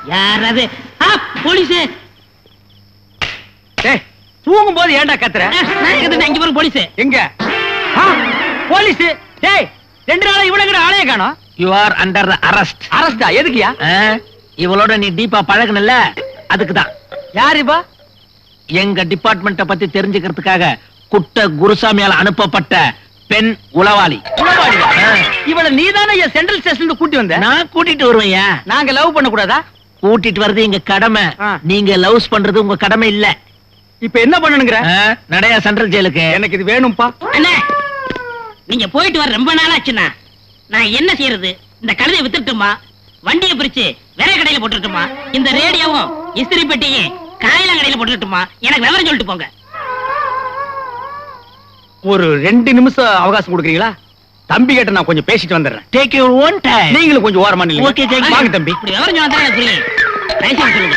யாராவது ஆ போலீஸ் டேய் தூங்கும் போது ஏன்டா கத்துற அங்க பாரு போலீஸ் எங்க ஆ, போலீஸ் டேய் ரெண்டு நாளா இவ்வளவு ஆளைய காணோம் யூ ஆர் அண்டர் அரெஸ்ட் அரஸ்டா எதுக்குயா இவளோட நீ டீப்பா பழகுனல அதுக்கு தான் யார் இப்பா எங்க டிபார்ட்மெண்ட்ட பத்தி தெரிஞ்சுக்கிறதுக்காக குட்ட குருசாமியால அனுப்பப்பட்ட பெண் உளவாளி உளவாளியா? ஆ. இவள நீதானே என் சென்ட்ரல் ஸ்டேஷன்ல கூட்டி வந்த நான் கூட்டிட்டு வருவேன்யா நாங்க லவ் பண்ண கூடாதா கூட்டிட்டு வர்றது எங்க கடமை ஆ. நீங்க லவ்ஸ் பண்றது உங்க கடமை இல்ல இப்ப என்ன பண்ணணுங்கிற ஆ, நடையா சென்ட்ரல் ஜெயிலுக்கு எனக்கு இது வேணும்பா அண்ணே நீங்க போயிட்டு வர ரொம்ப நாள் ஆச்சுண்ணா நான் என்ன செய்யறது இந்த கழுதை வித்துட்டுமா வண்டியை பிரிச்சு வேற கடையில போட்டுட்டுமா இந்த ரேடியோவும் இஸ்திரி பெட்டியும் காயலாங்கடையில போட்டுட்டுமா எனக்கு விவரம் சொல்லிட்டு போங்க ஒரு ரெண்டு நிமிஷம் அவகாசம் கொடுக்குறீங்களா தம்பி கிட்ட நான் கொஞ்சம் பேசிட்டு வந்துடுறேன் டேக் யுவர் ஓன் டைம் நீங்களும் கொஞ்சம் ஓரமா நில்லுங்க. Okay, thank you. வாங்க தம்பி இப்படி விவரம் சொன்னா தான் எனக்கு புரியும் தயவுசெய்து சொல்லுங்க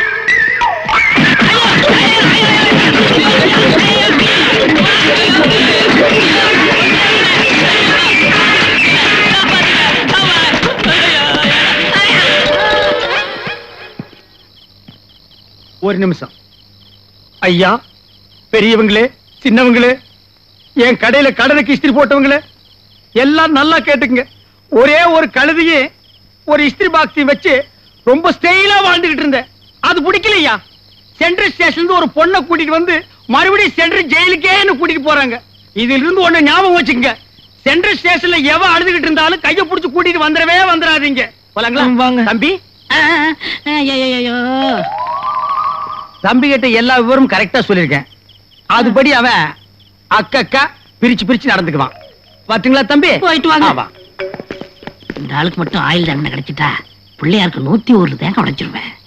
ஒரு நிமிஷம் ஐயா பெரியவங்களே சின்னவங்களே என் கடையில கடனுக்கு இஸ்திரி போட்டவங்களே எல்லாம் நல்லா கேட்டுக்குங்க ஒரே ஒரு கழுதையே ஒரு இஸ்திரி பாக்ஸையும் வச்சு ரொம்ப ஸ்டைலா வாழ்ந்துகிட்டு இருந்தேன் அது பிடிக்கலையா சென்ட்ரல் ஸ்டேஷன்ல ஒரு பொண்ணை கூட்டிட்டு வந்து மறுபடியும் சென்ட்ரல் ஜெயிலுக்கே என்ன கூட்டிட்டு போறாங்க இதுல இருந்து ஒண்ணு ஞாபகம் வச்சுக்கங்க சென்ட்ரல் ஸ்டேஷன்ல எவ அழுதுகிட்டு இருந்தாலும் கைய புடிச்சு கூட்டிட்டு வந்துடவே வந்துடாதீங்க போலாங்களா ம், வாங்க. தம்பி ஆ, ஆ, ஐயோ, ஐயோ, ஐயோ. தம்பி கிட்ட எல்லா விவரமும் கரெக்டா சொல்லிருக்கேன் அதுபடி அவன் அக்கக்கா பிரிச்சு பிரிச்சு நடந்துக்குவான் பாத்தீங்களா தம்பி போயிட்டு வாங்க. ஆமா. இந்த ஆளுக்கு மட்டும் ஆயில் தண்டனை கிடைச்சிட்டா பிள்ளையாருக்கு நூத்தி ஒரு தேங்காய் உடைச்சிருவேன்